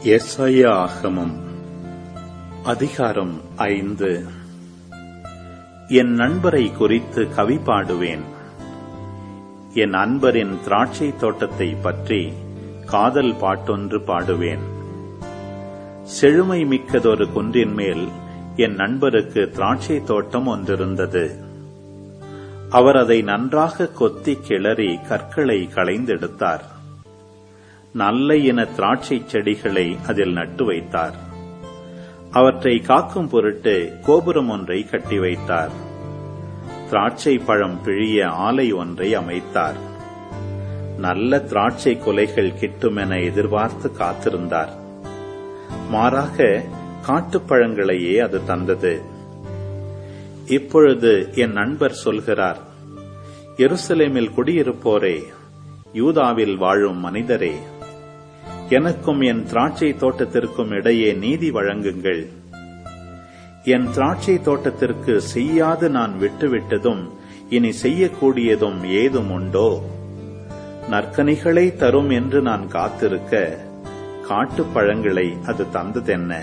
எஸ்ஐயா ஆகமம் அதிகாரம் ஐந்து என் நண்பரை குறித்து கவி பாடுவேன் என் அன்பரின் திராட்சை தோட்டத்தை பற்றி காதல் பாட்டொன்று பாடுவேன் செழுமை மிக்கதொரு குன்றின் மேல் என் நண்பருக்கு திராட்சை தோட்டம் ஒன்றிருந்தது அவர் அதை நன்றாக கொத்தி கிளறி கற்களை களைந்தெடுத்தார் நல்ல இன திராட்சை செடிகளை அதில் நட்டு வைத்தார் அவற்றை காக்கும் பொருட்டு கோபுரம் ஒன்றை கட்டி வைத்தார் திராட்சை பழம் பிழிய ஆலை ஒன்றை அமைத்தார் நல்ல திராட்சை கொலைகள் கிட்டுமென எதிர்பார்த்து காத்திருந்தார் மாறாக காட்டுப்பழங்களையே அது தந்தது இப்பொழுது என் நண்பர் சொல்கிறார் எருசலேமில் குடியிருப்போரே யூதாவில் வாழும் மனிதரே எனக்கும் என் திராட்சை தோட்டத்திற்கும் இடையே நீதி வழங்குங்கள் என் திராட்சை தோட்டத்திற்கு செய்யாது நான் விட்டுவிட்டதும் இனி செய்யக்கூடியதும் ஏதும் உண்டோ நற்கனிகளை தரும் என்று நான் காத்திருக்க காட்டுப் பழங்களை அது தந்ததென்ன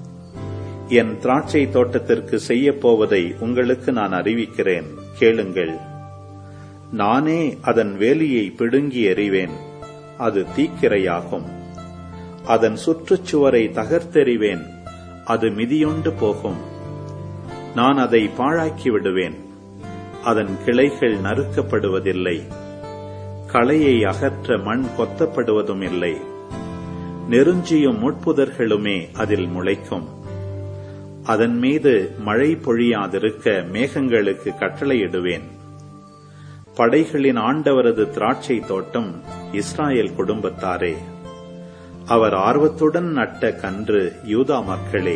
என் திராட்சை தோட்டத்திற்கு செய்யப் போவதை உங்களுக்கு நான் அறிவிக்கிறேன் கேளுங்கள் நானே அதன் வேலியை பிடுங்கி எறிவேன் அது தீக்கிரையாகும் அதன் சுற்றுச்சுவரை தகர்த்தெறிவேன் அது மிதியுண்டு போகும் நான் அதை பாழாக்கி விடுவேன் அதன் கிளைகள் நறுக்கப்படுவதில்லை களையை அகற்ற மண் கொத்தப்படுவதும் இல்லை நெருஞ்சியும் முட்புதர்களுமே அதில் முளைக்கும் அதன் மீது மழை பொழியாதிருக்க மேகங்களுக்கு கட்டளையிடுவேன் படைகளின் ஆண்டவரது திராட்சை தோட்டம் இஸ்ராயல் குடும்பத்தாரே அவர் ஆர்வத்துடன் நட்ட கன்று யூதா மக்களே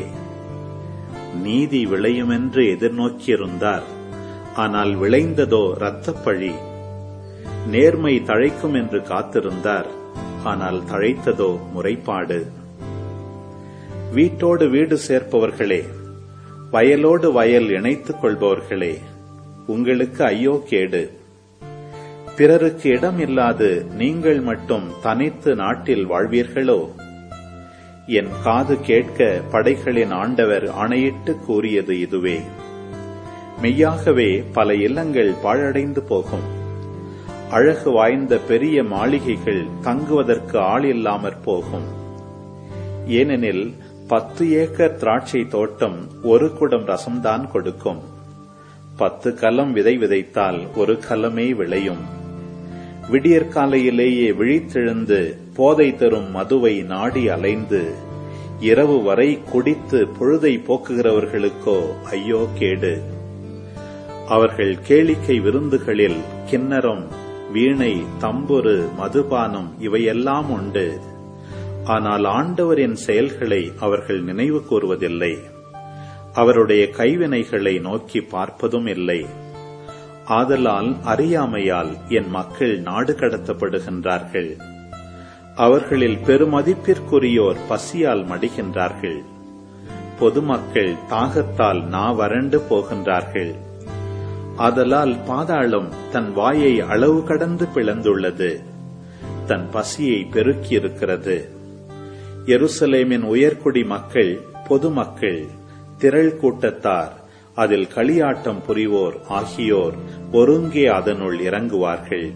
நீதி விளையுமென்று எதிர்நோக்கியிருந்தார் ஆனால் விளைந்ததோ இரத்தப்பழி நேர்மை தழைக்கும் என்று காத்திருந்தார் ஆனால் தழைத்ததோ முறைப்பாடு வீட்டோடு வீடு சேர்ப்பவர்களே வயலோடு வயல் இணைத்துக் கொள்பவர்களே உங்களுக்கு ஐயோ கேடு பிறருக்கு இடம் இல்லாது நீங்கள் மட்டும் தனித்து நாட்டில் வாழ்வீர்களோ என் காது கேட்க படைகளின் ஆண்டவர் ஆணையிட்டு கூறியது இதுவே மெய்யாகவே பல இல்லங்கள் பாழடைந்து போகும் அழகு வாய்ந்த பெரிய மாளிகைகள் தங்குவதற்கு ஆள் இல்லாமற் போகும் ஏனெனில் பத்து ஏக்கர் திராட்சை தோட்டம் ஒரு குடம் ரசம்தான் கொடுக்கும் பத்து கலம் விதை விதைத்தால் ஒரு கலமே விளையும் விடியற்காலையிலேயே விழித்தெழுந்து போதை தரும் மதுவை நாடி அலைந்து இரவு வரை குடித்து பொழுதை போக்குகிறவர்களுக்கோ ஐயோ கேடு அவர்கள் கேளிக்கை விருந்துகளில் கிண்ணறம் வீணை தம்புரு மதுபானம் இவையெல்லாம் உண்டு ஆனால் ஆண்டவரின் செயல்களை அவர்கள் நினைவு கூறுவதில்லை அவருடைய கைவினைகளை நோக்கி பார்ப்பதும் இல்லை ஆதலால் அறியாமையால் என் மக்கள் நாடு கடத்தப்படுகின்றார்கள் அவர்களில் பெருமதிப்பிற்குரியோர் பசியால் மடிகின்றார்கள் பொதுமக்கள் தாகத்தால் நா வறண்டு போகின்றார்கள் ஆதலால் பாதாளம் தன் வாயை அளவு கடந்து பிளந்துள்ளது தன் பசியை பெருக்கியிருக்கிறது எருசலேமின் உயர்குடி மக்கள் பொதுமக்கள் திரள் கூட்டத்தார் அதில் களியாட்டம் புரிவோர் ஆகியோர் ஒருங்கே அதனுள் இறங்குவார்கள்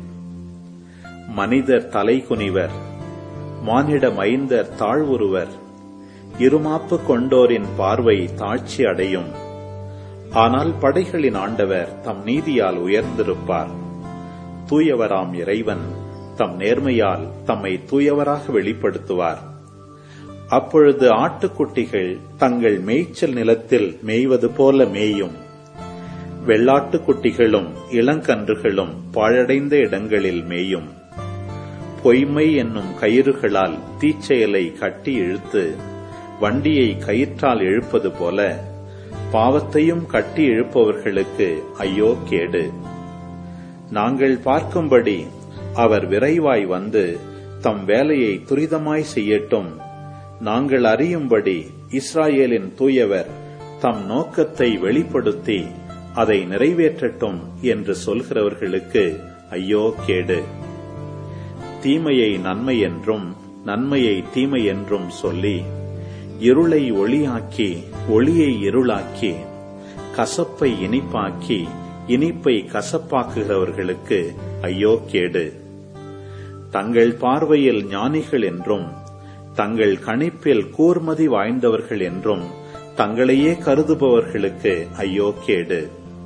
மனிதர் தலைகுனிவர் மானிட மைந்தர் தாழ்வுருவர் இருமாப்பு கொண்டோரின் பார்வை தாழ்ச்சி அடையும் ஆனால் படைகளின் ஆண்டவர் தம் நீதியால் உயர்ந்திருப்பார் தூயவராம் இறைவன் தம் நேர்மையால் தம்மை தூயவராக வெளிப்படுத்துவார் அப்பொழுது ஆட்டுக்குட்டிகள் தங்கள் மேய்ச்சல் நிலத்தில் மேய்வது போல மேயும் வெள்ளாட்டுக்குட்டிகளும் இளங்கன்றுகளும் பாழடைந்த இடங்களில் மேயும் பொய்மை என்னும் கயிறுகளால் தீச்செயலை கட்டி இழுத்து வண்டியை கயிற்றால் இழுப்பது போல பாவத்தையும் கட்டி இழுப்பவர்களுக்கு ஐயோ கேடு நாங்கள் பார்க்கும்படி அவர் விரைவாய் வந்து தம் வேலையை துரிதமாய் செய்யட்டும் நாங்கள் அறியும்படி இஸ்ராயேலின் தூயவர் தம் நோக்கத்தை வெளிப்படுத்தி அதை நிறைவேற்றட்டும் என்று சொல்கிறவர்களுக்கு ஐயோ கேடு தீமையை நன்மை என்றும் நன்மையை தீமை என்றும் சொல்லி இருளை ஒளியாக்கி ஒளியை இருளாக்கி கசப்பை இனிப்பாக்கி இனிப்பை கசப்பாக்குகிறவர்களுக்கு ஐயோ கேடு தங்கள் பார்வையில் ஞானிகள் என்றும் தங்கள் கணிப்பில் கூர்மதி வாய்ந்தவர்கள் என்றும் தங்களையே கருதுபவர்களுக்கு ஐயோ கேடு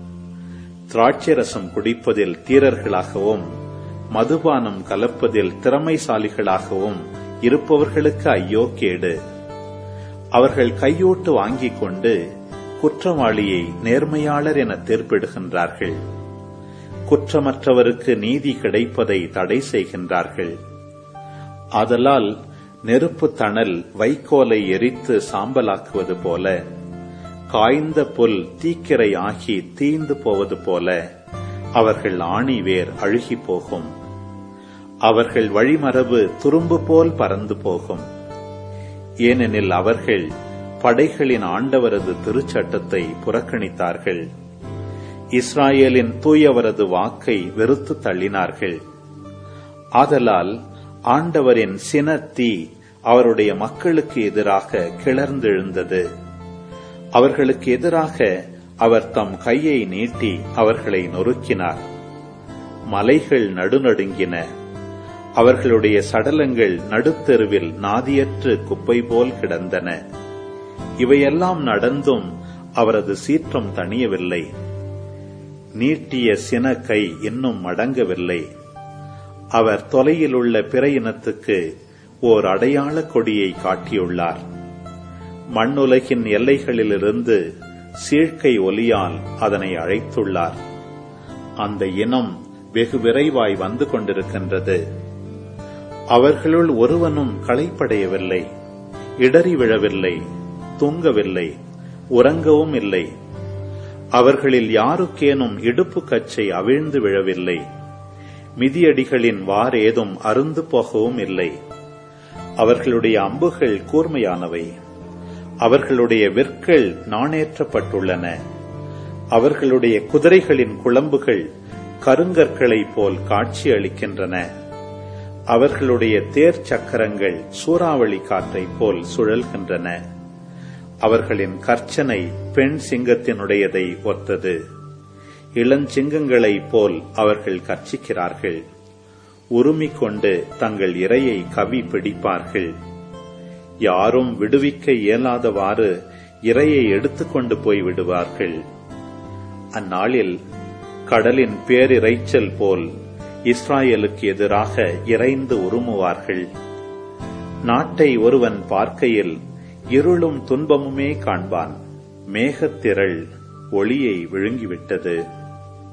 திராட்சரசம் குடிப்பதில் தீரர்களாகவும் மதுபானம் கலப்பதில் திறமைசாலிகளாகவும் இருப்பவர்களுக்கு ஐயோ கேடு அவர்கள் கையூட்டு வாங்கிக் கொண்டு குற்றவாளியை நேர்மையாளர் என தீர்ப்பிடுகின்றார்கள் குற்றமற்றவருக்கு நீதி கிடைப்பதை தடை செய்கின்றார்கள் ஆதலால் நெருப்பு தணல் வைக்கோலை எரித்து சாம்பலாக்குவது போல காய்ந்த புல் தீக்கிரை ஆகி தீந்து போவது போல அவர்கள் ஆணி வேர் அழுகி போகும் அவர்கள் வழிமரபு துரும்பு போல் பறந்து போகும் ஏனெனில் அவர்கள் படைகளின் ஆண்டவரது திருச்சட்டத்தை புறக்கணித்தார்கள் இஸ்ராயேலின் தூயவரது வாக்கை வெறுத்து தள்ளினார்கள் ஆதலால் ஆண்டவரின் சின தீ அவருடைய மக்களுக்கு எதிராக கிளர்ந்தெழுந்தது அவர்களுக்கு எதிராக அவர் தம் கையை நீட்டி அவர்களை நொறுக்கினார் மலைகள் நடுநடுங்கின அவர்களுடைய சடலங்கள் நடுத்தெருவில் நாதியற்று குப்பை போல் கிடந்தன இவையெல்லாம் நடந்தும் அவரது சீற்றம் தணியவில்லை நீட்டிய சின கை இன்னும் மடங்கவில்லை அவர் தொலையிலுள்ள பிற இனத்துக்கு ஓர் அடையாள கொடியை காட்டியுள்ளார் மண்ணுலகின் எல்லைகளிலிருந்து சீழ்க்கை ஒலியால் அதனை அழைத்துள்ளார் அந்த இனம் வெகு விரைவாய் வந்து கொண்டிருக்கின்றது அவர்களுள் ஒருவனும் களைப்படையவில்லை இடறி விழவில்லை தூங்கவில்லை உறங்கவும் இல்லை அவர்களில் யாருக்கேனும் இடுப்பு கச்சை அவிழ்ந்து விழவில்லை மிதியடிகளின் வாரேதும் அருந்து போகவும் இல்லை அவர்களுடைய அம்புகள் கூர்மையானவை அவர்களுடைய விற்கள் நாணேற்றப்பட்டுள்ளன அவர்களுடைய குதிரைகளின் குழம்புகள் கருங்கற்களைப் போல் காட்சி அளிக்கின்றன அவர்களுடைய தேர் சக்கரங்கள் சூறாவளி காற்றைப் போல் சுழல்கின்றன அவர்களின் கர்ச்சனை பெண் சிங்கத்தினுடையதை ஒத்தது இளஞ்சிங்கங்களைப் போல் அவர்கள் கர்ச்சிக்கிறார்கள் உருமிக் கொண்டு தங்கள் இரையை கவி பிடிப்பார்கள் யாரும் விடுவிக்க இயலாதவாறு இரையை எடுத்துக்கொண்டு போய் விடுவார்கள் அந்நாளில் கடலின் பேரிரைச்சல் போல் இஸ்ராயலுக்கு எதிராக இறைந்து உருமுவார்கள் நாட்டை ஒருவன் பார்க்கையில் இருளும் துன்பமுமே காண்பான் மேகத்திரள் ஒளியை விழுங்கிவிட்டது